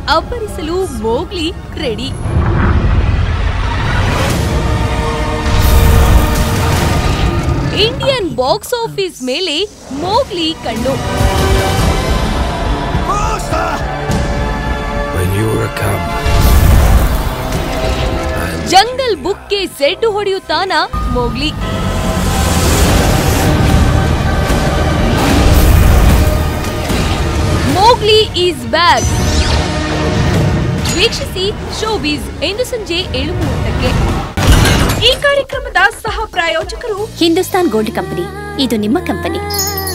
ಅಬ್ಬರಿಸಲು Mowgli ready Indian box office ಮೇಲೆ Mowgli ಕಣ್ಣು When you were come, jungle ಬುಕ್ಗೆ ಸೆಡ್ಡು ಹೊಡೆಯುತ್ತಾನ ಮೋಗ್ಲಿ ಮೋಗ್ಲಿ ಈಸ್ ಬ್ಯಾಕ್ ವೀಕ್ಷಿಸಿ ಶೋಬೀಸ್ ಇಂದು ಸಂಜೆ ಏಳು ಮೂವತ್ತಕ್ಕೆ ಈ ಕಾರ್ಯಕ್ರಮದ ಸಹ ಪ್ರಾಯೋಜಕರು ಹಿಂದೂಸ್ತಾನ್ ಗೋಲ್ಡ್ ಕಂಪನಿ ಇದು ನಿಮ್ಮ ಕಂಪನಿ